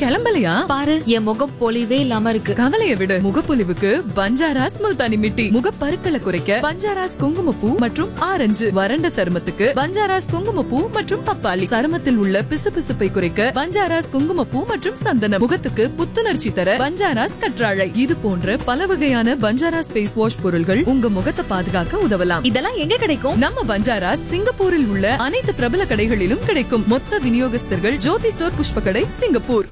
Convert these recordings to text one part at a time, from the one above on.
கிளம்பலையா பாரு என் முகம் பொலிவே இல்லாம இருக்கு கவலைய விடு முகப்பொலிவுக்கு பஞ்சாராஸ் முல்தானி மிட்டி முகப்பருக்களை குறைக்க பஞ்சாராஸ் குங்குமப்பூ மற்றும் ஆரஞ்சு வறண்ட சருமத்துக்கு பஞ்சாராஸ் குங்குமப்பூ மற்றும் பப்பாளி சருமத்தில் உள்ள பிசுபிசுப்பை குறைக்க பஞ்சாராஸ் குங்குமப்பூ மற்றும் சந்தனம் முகத்துக்கு புத்துணர்ச்சி தர பஞ்சாராஸ் கற்றாழை இது போன்ற பல வகையான பஞ்சாராஸ் ஃபேஸ் வாஷ் பொருள்கள் உங்க முகத்தை பாதுகாக்க உதவலாம் இதெல்லாம் எங்க கிடைக்கும் நம்ம பஞ்சாராஸ் சிங்கப்பூரில் உள்ள அனைத்து பிரபல கடைகளிலும் கிடைக்கும் மொத்த விநியோகஸ்தர்கள் ஜோதி ஸ்டோர் புஷ்ப கடை சிங்கப்பூர்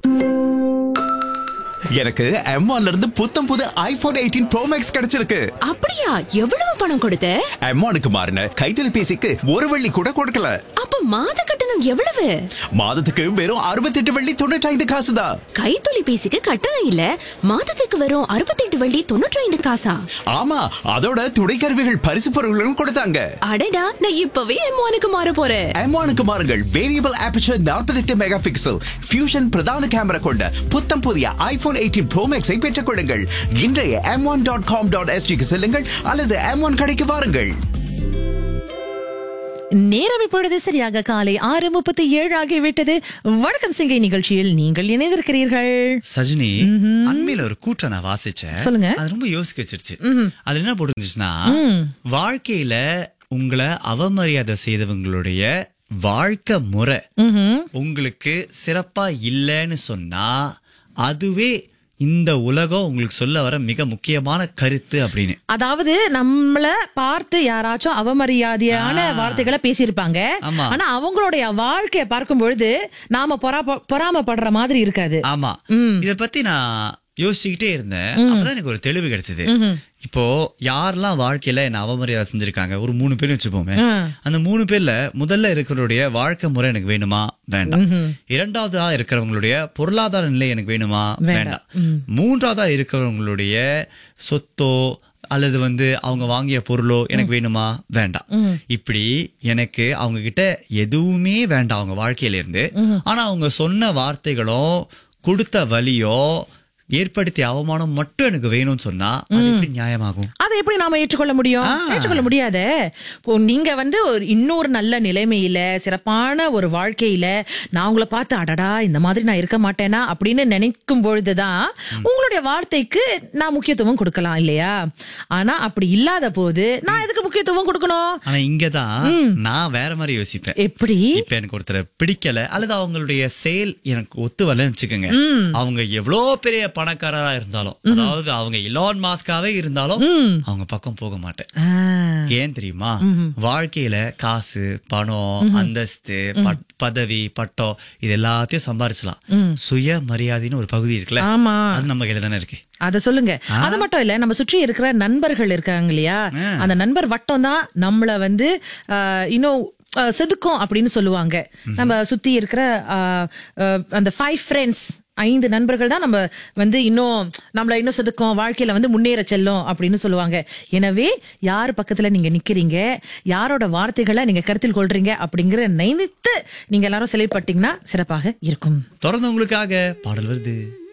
எனக்கு M1 இருந்து புத்தம் புது ஐபோன் எயிட்டீன் ப்ரோ மேக்ஸ் கிடைச்சிருக்கு அப்படியா எவ்வளவு பணம் கொடுத்த M1க்கு மாறின கைத்தொலைபேசிக்கு ஒரு வெள்ளி கூட கொடுக்கல அப்ப மாத கட்டணம் எவ்வளவு மாதத்துக்கு வெறும் அறுபத்தெட்டு வெள்ளி தொண்ணூற்றி ஐந்து காசு தான் கைத்தொலைபேசிக்கு கட்டணம் இல்ல மாதத்துக்கு வரும் அறுபத்தெட்டு வள்ளி தொண்ணூற்றி ஐந்து காசா ஆமா அதோட துணைக்கருவிகள் பரிசு பொருட்களும் கொடுத்தாங்க அடடா நான் இப்பவே எம்மானுக்கு மாற போறேன் M1க்கு மாறுங்கள் variable aperture 48 megapixel fusion பிரதான கேமரா கொண்ட புத்தம் புதிய ஐபோன் எயிட்டீன் ப்ரோ மேக்ஸை பெற்றுக் கொள்ளுங்கள் இன்றைய M one dot com dot எஸ்டிக்கு செல்லுங்கள் அல்லது எம் ஒன் கடைக்கு வாருங்கள் நேரம் இப்பொழுது சரியாக காலை ஆறு முப்பத்தி ஏழு ஆகிவிட்டது வணக்கம் சிங்கை நிகழ்ச்சியில் நீங்கள் இணைந்திருக்கிறீர்கள் சஜினி அண்மையில ஒரு கூட்டம் நான் வாசிச்சேன் சொல்லுங்க. அது ரொம்ப யோசிக்க வச்சிருச்சு அது என்ன போட்டுருந்துச்சுன்னா வாழ்க்கையில உங்களை அவமரியாதை செய்தவங்களுடைய வாழ்க்கை முறை உங்களுக்கு சிறப்பா இல்லைன்னு சொன்னா அதுவே இந்த உலகம் உங்களுக்கு சொல்ல வர மிக முக்கியமான கருத்து அப்படின்னு அதாவது நம்மள பார்த்து யாராச்சும் அவமரியாதையான வார்த்தைகளை பேசியிருப்பாங்க ஆமா. ஆனா அவங்களுடைய வாழ்க்கைய பார்க்கும் பொழுது நாம பொறாப்ப- பொறாமைப்படுற மாதிரி இருக்காது ஆமா இத பத்தி நான் யோசிச்சுக்கிட்டே இருந்தேன் அப்பதான் எனக்கு ஒரு தெளிவு கிடைச்சது இப்போ யாரெல்லாம் வாழ்க்கையில என்ன அவமரியாதை செஞ்சிருக்காங்க ஒரு மூணு பேர் வச்சுப்போமே அந்த மூணு பேர்ல முதல்ல இருக்கிறவருடைய வாழ்க்கை முறை எனக்கு வேணுமா வேண்டாம் இரண்டாவதா இருக்கிறவங்களுடைய பொருளாதார நிலை எனக்கு வேணுமா வேண்டாம் மூன்றாவதா இருக்கிறவங்களுடைய சொத்தோ அல்லது வந்து அவங்க வாங்கிய பொருளோ எனக்கு வேணுமா வேண்டாம் இப்படி எனக்கு அவங்க கிட்ட எதுவுமே வேண்டாம் அவங்க வாழ்க்கையில இருந்து ஆனா அவங்க சொன்ன வார்த்தைகளும் கொடுத்த வலியோ ஏற்படுத்திய அவமானம் மட்டும் எனக்கு வேணும்னு சொன்னா அது எப்படி நியாயமாகும் அதை எப்படி நாம ஏற்றுக்கொள்ள முடியும் ஏற்றுக்கொள்ள முடியாதே இப்போ நீங்க வந்து ஒரு இன்னொரு நல்ல நிலைமையில சிறப்பான ஒரு வாழ்க்கையில நான் உங்களை பார்த்து அடடா இந்த மாதிரி நான் இருக்க மாட்டேனா அப்படின்னு நினைக்கும் பொழுதுதான் உங்களுடைய வார்த்தைக்கு நான் முக்கியத்துவம் கொடுக்கலாம் இல்லையா ஆனா அப்படி இல்லாத போது நான் எதுக்கு முக்கியத்துவம் கொடுக்கணும் ஆனா இங்கதான் நான் வேற மாதிரி யோசிப்பேன் எப்படி இப்ப எனக்கு ஒருத்தரை பிடிக்கல அல்லது அவங்களுடைய செயல் எனக்கு ஒத்து வரலன்னு வச்சுக்கோங்க அவங்க எவ்வளோ பெரிய பணக்காரரா இருந்தாலும் அதாவது அவங்க இலான் மாஸ்காவே இருந்தாலும் அவங்க பக்கம் போக மாட்டேன் ஆ, ஏன் தெரியுமா வாழ்க்கையில காசு பணம் அந்தஸ்து பட்- பதவி பட்டம் இது எல்லாத்தையும் சம்பாரிச்சலாம் சுய மரியாதைன்னு ஒரு பகுதி இருக்குல்ல ஆமா அது நம்ம கையில தானே இருக்கு அத சொல்லுங்க அது மட்டும் இல்ல நம்ம சுற்றி இருக்கிற நண்பர்கள் இருக்காங்க இல்லையா அந்த நண்பர் வட்டம் தான் நம்மள வந்து ஆஹ், இன்னும் ஆஹ், செதுக்கும் அப்படின்னு சொல்லுவாங்க நம்ம சுத்தி இருக்கிற ஆஹ், ஆஹ், அந்த ஃபைவ் ஃப்ரெண்ட்ஸ் ஐந்து நண்பர்கள் தான் நம்ம வந்து இன்னும் நம்மள இன்னும் செதுக்கும் வாழ்க்கையில வந்து முன்னேற செல்லும் அப்படின்னு சொல்லுவாங்க எனவே யார் பக்கத்துல நீங்க நிக்கிறீங்க யாரோட வார்த்தைகளை நீங்க கருத்தில் கொள்றீங்க அப்படிங்கிற நினைத்து நீங்க எல்லாரும் செயல்பட்டீங்கன்னா சிறப்பாக இருக்கும் தொடர்ந்து உங்களுக்காக பாடல் வருது